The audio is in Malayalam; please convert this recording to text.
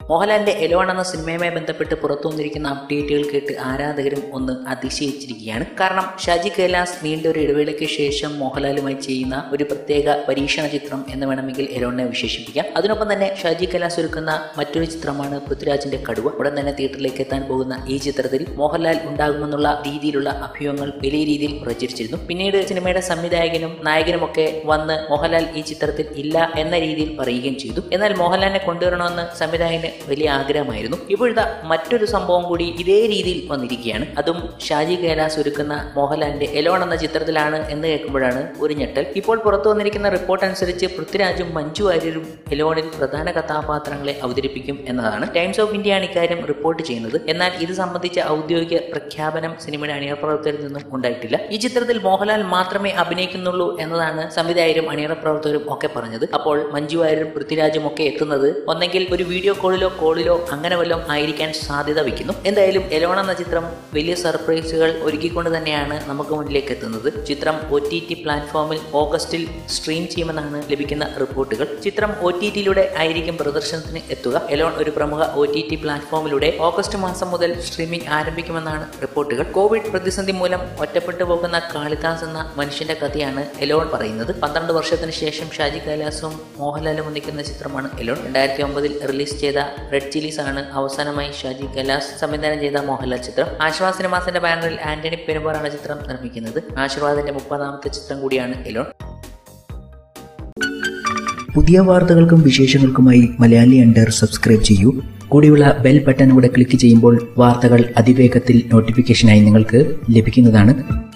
മോഹൻലാലിന്റെ എലോൺ എന്ന സിനിമയുമായി ബന്ധപ്പെട്ട് പുറത്തു വന്നിരിക്കുന്ന അപ്ഡേറ്റുകൾ കേട്ട് ആരാധകരും ഒന്ന് അതിശയിച്ചിരിക്കുകയാണ് കാരണം ഷാജി കൈലാസ് നീണ്ട ഒരു ഇടവേളയ്ക്ക് ശേഷം മോഹൻലാലുമായി ചെയ്യുന്ന ഒരു പ്രത്യേക പരീക്ഷണ ചിത്രം എന്ന് വേണമെങ്കിൽ എലോണിനെ വിശേഷിപ്പിക്കാം അതിനൊപ്പം തന്നെ ഷാജി കൈലാസ് ഒരുക്കുന്ന മറ്റൊരു ചിത്രമാണ് പൃഥ്വിരാജിന്റെ കടുവ ഉടൻ തന്നെ തിയേറ്ററിലേക്ക് എത്താൻ പോകുന്ന ഈ ചിത്രത്തിൽ മോഹൻലാൽ ഉണ്ടാകുമെന്നുള്ള രീതിയിലുള്ള അഭ്യൂഹങ്ങൾ വലിയ രീതിയിൽ പ്രചരിച്ചിരുന്നു പിന്നീട് സിനിമയുടെ സംവിധായകനും നായകനുമൊക്കെ വന്ന് മോഹൻലാൽ ഈ ചിത്രത്തിൽ ഇല്ല എന്ന രീതിയിൽ പറയുകയും ചെയ്തു എന്നാൽ മോഹൻലാലിനെ കൊണ്ടുവരണമെന്ന് സംവിധായകന് വലിയ ആഗ്രഹമായിരുന്നു ഇപ്പോഴത്തെ മറ്റൊരു സംഭവം കൂടി ഇതേ രീതിയിൽ വന്നിരിക്കുകയാണ് അതും ഷാജി കൈലാസ് ഒരുക്കുന്ന മോഹൻലാലിന്റെ എലോൺ എന്ന ചിത്രത്തിലാണ് എന്ന് കേൾക്കുമ്പോഴാണ് ഒരു ഞെട്ടൽ ഇപ്പോൾ പുറത്തു വന്നിരിക്കുന്ന റിപ്പോർട്ട് അനുസരിച്ച് പൃഥ്വിരാജും മഞ്ജു വാര്യരും എലോണിൽ പ്രധാന കഥാപാത്രങ്ങളെ അവതരിപ്പിക്കും എന്നതാണ് ടൈംസ് ഓഫ് ഇന്ത്യയാണ് ഇക്കാര്യം റിപ്പോർട്ട് ചെയ്യുന്നത് എന്നാൽ ഇത് സംബന്ധിച്ച ഔദ്യോഗിക പ്രഖ്യാപനം സിനിമയുടെ അണിയറ പ്രവർത്തകരിൽ നിന്നും ഉണ്ടായിട്ടില്ല ഈ ചിത്രത്തിൽ മോഹൻലാൽ മാത്രമേ അഭിനയിക്കുന്നുള്ളൂ എന്നതാണ് സംവിധായകരും അണിയറ പ്രവർത്തകരും ഒക്കെ പറഞ്ഞത് അപ്പോൾ മഞ്ജു വാര്യരും പൃഥ്വിരാജും ഒക്കെ എത്തുന്നത് ഒന്നെങ്കിൽ ഒരു വീഡിയോ കോളിലോ കോളിലോ അങ്ങനെ വല്ലതും ആയിരിക്കാൻ സാധ്യത വയ്ക്കുന്നു എന്തായാലും എലോൺ എന്ന ചിത്രം വലിയ സർപ്രൈസുകൾ ഒരുക്കിക്കൊണ്ട് തന്നെയാണ് നമുക്ക് മുന്നിലേക്ക് എത്തുന്നത് ചിത്രം ഒ ടി ടി പ്ലാറ്റ്ഫോമിൽ ഓഗസ്റ്റിൽ സ്ട്രീം ചെയ്യുമെന്നാണ് ലഭിക്കുന്ന റിപ്പോർട്ടുകൾ ചിത്രം ഒ ടി ടിയിലൂടെ ആയിരിക്കും പ്രദർശനത്തിന് എത്തുക എലോൺ ഒരു പ്രമുഖ ഒ ടി ടി പ്ലാറ്റ്ഫോമിലൂടെ ഓഗസ്റ്റ് മാസം മുതൽ സ്ട്രീമിംഗ് ആരംഭിക്കുമെന്നാണ് റിപ്പോർട്ടുകൾ കോവിഡ് പ്രതിസന്ധി മൂലം ഒറ്റപ്പെട്ടു പോകുന്ന കാളിദാസ് എന്ന മനുഷ്യന്റെ കഥയാണ് എലോൺ പറയുന്നത് പന്ത്രണ്ട് വർഷത്തിന് ശേഷം ഷാജി കൈലാസും മോഹൻലാലും ഒന്നിക്കുന്ന ചിത്രമാണ് എലോൺ രണ്ടായിരത്തി ഒമ്പതിൽ റിലീസ് ചെയ്ത റെഡ് ചില്ലീസ് ആണ് അവസാനമായി ഷാജി കൈലാസ് സംവിധാനം ചെയ്ത മോഹൻലാൽ ചിത്രം ആശീർവാദ് സിനിമാസിന്റെ ബാനറിൽ ആന്റണി പെരുമ്പാറാണ് ചിത്രം നിർമ്മിക്കുന്നത് ആശീർവാദിന്റെ മുപ്പതാമത്തെ ചിത്രം കൂടിയാണ് എലോൺ പുതിയ വാർത്തകൾക്കും വിശേഷങ്ങൾക്കുമായി മലയാളി അണ്ടർ സബ്സ്ക്രൈബ് ചെയ്യൂ കൂടിയുള്ള ബെൽ ബട്ടൺ കൂടെ ക്ലിക്ക് ചെയ്യുമ്പോൾ വാർത്തകൾ അതിവേഗത്തിൽ നോട്ടിഫിക്കേഷനായി നിങ്ങൾക്ക് ലഭിക്കുന്നതാണ്